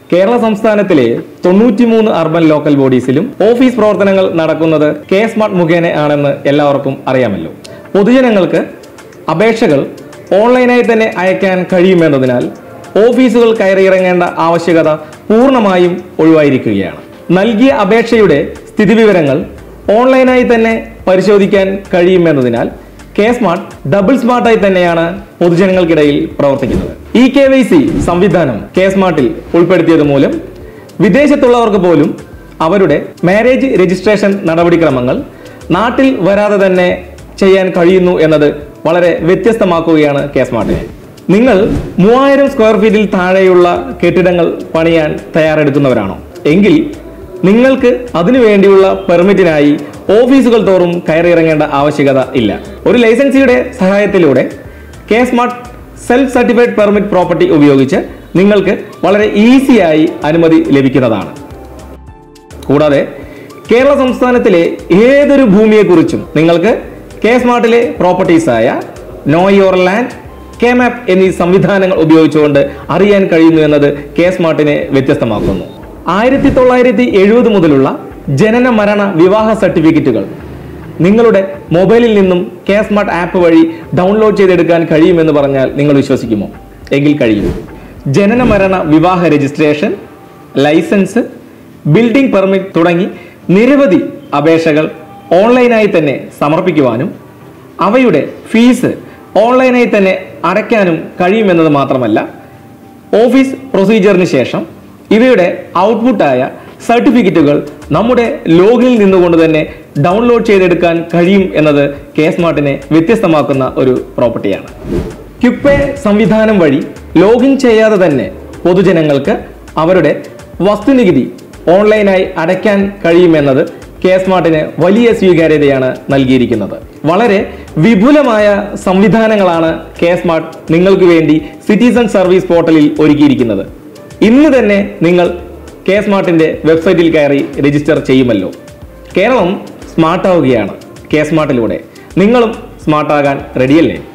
കേരള സംസ്ഥാനത്തിലെ തൊണ്ണൂറ്റിമൂന്ന് urban local ബോഡീസിലും office പ്രവർത്തനങ്ങൾ നടക്കുന്നത് കെ സ്മാർട്ട് മുഖേന ആണെന്ന് എല്ലാവർക്കും അറിയാമല്ലോ പൊതുജനങ്ങൾക്ക് അപേക്ഷകൾ ഓൺലൈനായി തന്നെ അയക്കാൻ കഴിയുമെന്നതിനാൽ ഓഫീസുകൾ കയറിയിറങ്ങേണ്ട ആവശ്യകത പൂർണ്ണമായും ഒഴിവായിരിക്കുകയാണ് നൽകിയ അപേക്ഷയുടെ സ്ഥിതിവിവരങ്ങൾ ഓൺലൈനായി തന്നെ പരിശോധിക്കാൻ കഴിയുമെന്നതിനാൽ കെ സ്മാർട്ട് ഡബിൾ സ്മാർട്ടായി തന്നെയാണ് പൊതുജനങ്ങൾക്കിടയിൽ പ്രവർത്തിക്കുന്നത് ഇ കെ വൈ സി സംവിധാനം കെ സ്മാർട്ടിൽ ഉൾപ്പെടുത്തിയത് മൂലം വിദേശത്തുള്ളവർക്ക് പോലും അവരുടെ മാരേജ് രജിസ്ട്രേഷൻ നടപടിക്രമങ്ങൾ നാട്ടിൽ വരാതെ തന്നെ ചെയ്യാൻ കഴിയുന്നു എന്നത് വളരെ വ്യത്യസ്തമാക്കുകയാണ് കെ സ്മാർട്ടിനെ നിങ്ങൾ മൂവായിരം സ്ക്വയർ ഫീറ്റിൽ താഴെയുള്ള കെട്ടിടങ്ങൾ പണിയാൻ തയ്യാറെടുക്കുന്നവരാണോ എങ്കിൽ നിങ്ങൾക്ക് അതിനു വേണ്ടിയുള്ള പെർമിറ്റിനായി ഓഫീസുകൾ തോറും കയറിയിറങ്ങേണ്ട ആവശ്യകത ഇല്ല ഒരു ലൈസൻസിയുടെ സഹായത്തിലൂടെ K smart self certified permit property ഉപയോഗിച്ച് നിങ്ങൾക്ക് വളരെ ഈസിയായി അനുമതി ലഭിക്കുന്നതാണ് കൂടാതെ കേരള സംസ്ഥാനത്തിലെ ഏതൊരു ഭൂമിയെക്കുറിച്ചും നിങ്ങൾക്ക് കെ സ്മാർട്ടിലെ പ്രോപ്പർട്ടീസായ know your land K map എന്നീ സംവിധാനങ്ങൾ ഉപയോഗിച്ചുകൊണ്ട് അറിയാൻ കഴിയുന്നു എന്നത് കെ സ്മാർട്ടിനെ വ്യത്യസ്തമാക്കുന്നു ആയിരത്തി തൊള്ളായിരത്തി എഴുപത് മുതലുള്ള ജനന മരണ വിവാഹ സർട്ടിഫിക്കറ്റുകൾ നിങ്ങളുടെ മൊബൈലിൽ നിന്നും കെ സ്മാർട്ട് ആപ്പ് വഴി ഡൗൺലോഡ് ചെയ്തെടുക്കാൻ കഴിയുമെന്ന് പറഞ്ഞാൽ നിങ്ങൾ വിശ്വസിക്കുമോ എങ്കിൽ കഴിയും ജനന മരണ വിവാഹ രജിസ്ട്രേഷൻ ലൈസൻസ് ബിൽഡിംഗ് പെർമിറ്റ് തുടങ്ങി നിരവധി അപേക്ഷകൾ ഓൺലൈനായി തന്നെ സമർപ്പിക്കുവാനും അവയുടെ ഫീസ് ഓൺലൈനായി തന്നെ അടയ്ക്കാനും കഴിയുമെന്നത് മാത്രമല്ല ഓഫീസ് പ്രൊസീജിയറിന് ശേഷം ഇവയുടെ ഔട്ട്പുട്ടായ സർട്ടിഫിക്കറ്റുകൾ നമ്മുടെ ലോഗിനിൽ നിന്നുകൊണ്ട് തന്നെ ഡൗൺലോഡ് ചെയ്തെടുക്കാൻ കഴിയും എന്നത് കെ സ്മാർട്ടിനെ വ്യത്യസ്തമാക്കുന്ന ഒരു പ്രോപ്പർട്ടിയാണ് ക്യുപ്പെ സംവിധാനം വഴി ലോഗിൻ ചെയ്യാതെ തന്നെ പൊതുജനങ്ങൾക്ക് അവരുടെ വസ്തുനികുതി ഓൺലൈനായി അടയ്ക്കാൻ കഴിയുമെന്നത് കെ സ്മാർട്ടിന് വലിയ സ്വീകാര്യതയാണ് നൽകിയിരിക്കുന്നത് വളരെ വിപുലമായ സംവിധാനങ്ങളാണ് കെ സ്മാർട്ട് നിങ്ങൾക്ക് വേണ്ടി സിറ്റിസൺ സർവീസ് പോർട്ടലിൽ ഒരുക്കിയിരിക്കുന്നത് ഇന്ന് തന്നെ നിങ്ങൾ കെ സ്മാർട്ടിന്റെ വെബ്സൈറ്റിൽ കയറി രജിസ്റ്റർ ചെയ്യുമല്ലോ കേരളം സ്മാർട്ടാവുകയാണ് കെ സ്മാർട്ടിലൂടെ നിങ്ങളും സ്മാർട്ടാകാൻ റെഡിയല്ലേ